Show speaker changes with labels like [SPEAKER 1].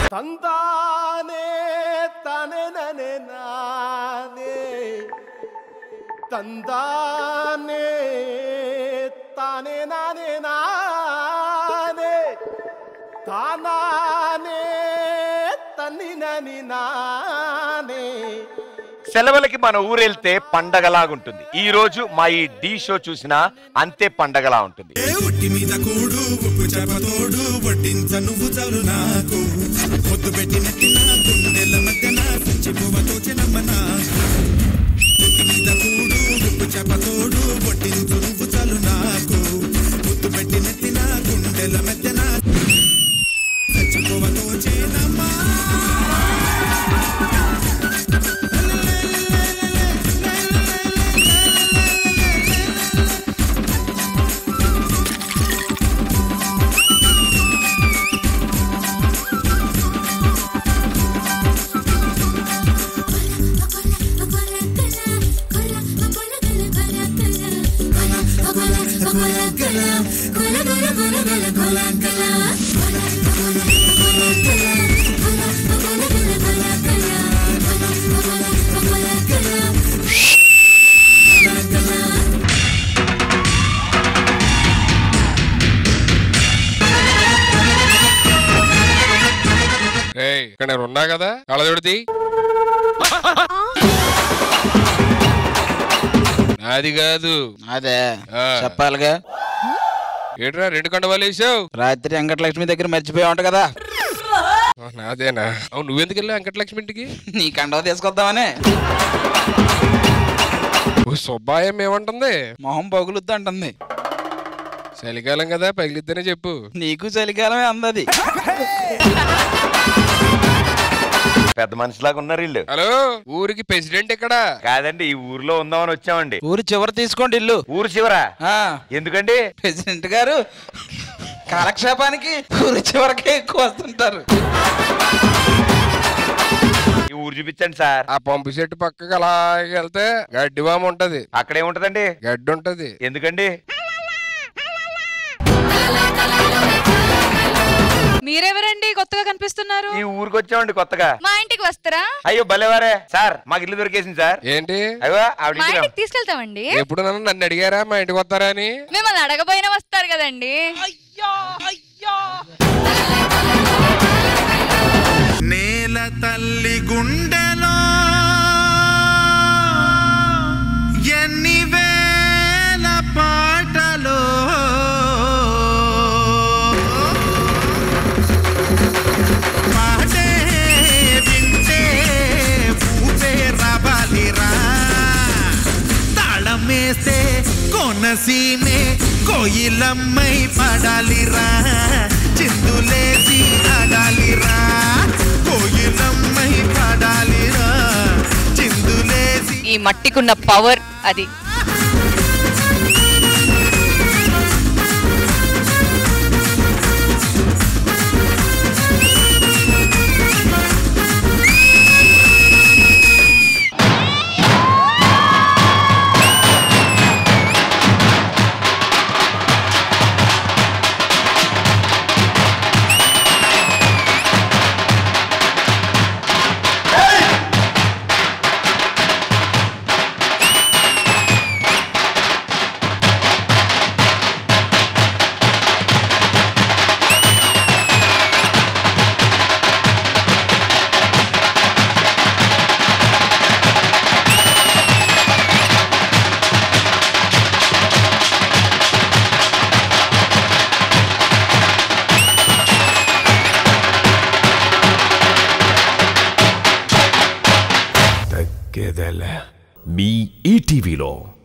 [SPEAKER 1] తందానే తనే ననే నానే తందానే తానే నానే నానే తానానే తన్ని నని నానే
[SPEAKER 2] సెలవులకి మన ఊరెళ్తే పండగలాగుంటుంది ఈ రోజు మా ఈ డి షో చూసినా అంతే పండగలా ఉంటుంది
[SPEAKER 3] ఏ ఒట్టి మీద కూడు ఉప్పు చేప తోడు వడ్డించ నువ్వు చాలు నాకు పొద్దు పెట్టి నెట్టిన గుండెల మధ్యన పిచ్చి పువ్వతో చెనమ్మ నాకు ఒట్టి మీద కూడు ఉప్పు చేప తోడు వడ్డించు నువ్వు చాలు నాకు పొద్దు పెట్టి నెట్టిన గుండెల మధ్యన పిచ్చి పువ్వతో చెనమ్మా
[SPEAKER 4] ఏయ్ ఇక్కడ నేను ఉన్నా కదా కళ్ళజోడితి నాది కాదు
[SPEAKER 5] అదే
[SPEAKER 4] ఆ.
[SPEAKER 5] చెప్పాలిగా
[SPEAKER 4] ఏట్రా రెండు కండవాలు వేసావు
[SPEAKER 5] రాత్రి వెంకటలక్ష్మి దగ్గర మర్చిపోయి ఉంటా కదా
[SPEAKER 4] నాదేనా అవును నువ్వెందుకు వెళ్ళావు వెంకటలక్ష్మి ఇంటికి
[SPEAKER 5] నీ కండవ తీసుకొద్దామని
[SPEAKER 4] ఓ సుబ్బాయం ఏమంటుంది
[SPEAKER 5] మొహం పగులుద్దు అంటుంది
[SPEAKER 4] చలికాలం కదా పగిలిద్దనే చెప్పు
[SPEAKER 5] నీకు చలికాలమే అందది
[SPEAKER 2] పెద్ద మనిషిలాగా ఉన్నారు వీళ్ళు
[SPEAKER 4] హలో ఊరికి ప్రెసిడెంట్ ఇక్కడ
[SPEAKER 2] కాదండి ఈ ఊర్లో ఉందామని వచ్చామండి
[SPEAKER 5] ఊరు చివరి తీసుకోండి ఇల్లు
[SPEAKER 2] ఊరు చివరా
[SPEAKER 5] ఆ
[SPEAKER 2] ఎందుకండి
[SPEAKER 5] ప్రెసిడెంట్ గారు కాలక్షేపానికి ఊరు చివరికి ఎక్కువ వస్తుంటారు
[SPEAKER 2] ఈ ఊరు చూపించండి సార్
[SPEAKER 4] ఆ పంపు చెట్టు పక్కకి అలాగే వెళ్తే గడ్డి వామ ఉంటది
[SPEAKER 2] అక్కడ ఏముంటదండి
[SPEAKER 4] గడ్డి ఉంటది
[SPEAKER 2] ఎందుకండి
[SPEAKER 6] మీరెవరండి కొత్తగా కనిపిస్తున్నారు
[SPEAKER 2] ఈ ఊరికి వచ్చామండి కొత్తగా
[SPEAKER 6] మా ఇంటికి వస్తారా
[SPEAKER 2] అయ్యో భలేవారే సార్ మాకు ఇల్లు దొరికేసింది సార్
[SPEAKER 4] ఏంటి
[SPEAKER 2] అయ్యో ఆవిడ
[SPEAKER 6] మా
[SPEAKER 2] ఇంటికి రా.
[SPEAKER 6] ఇంటికి తీసుకెళ్తామండి
[SPEAKER 4] ఎప్పుడు నన్ను నన్ను అడిగారా మా ఇంటికి వస్తారా అని
[SPEAKER 6] మిమ్మల్ని అడగపోయినా వస్తారు కదండి
[SPEAKER 3] నేల తల్లి గుండెలో ఎన్ని వేల పాటలో పాటే వింటే ఊపే రావాలిరా తాళమేస్తే కొనసీమే కోయిలమ్మై పడాలిరా చిందులేసి ఆడాలిరా కోయిలమ్మై పడాలిరా చిందులేసి
[SPEAKER 6] ఈ మట్టికున్న పవర్ అది
[SPEAKER 7] మీ ఈటీవీలో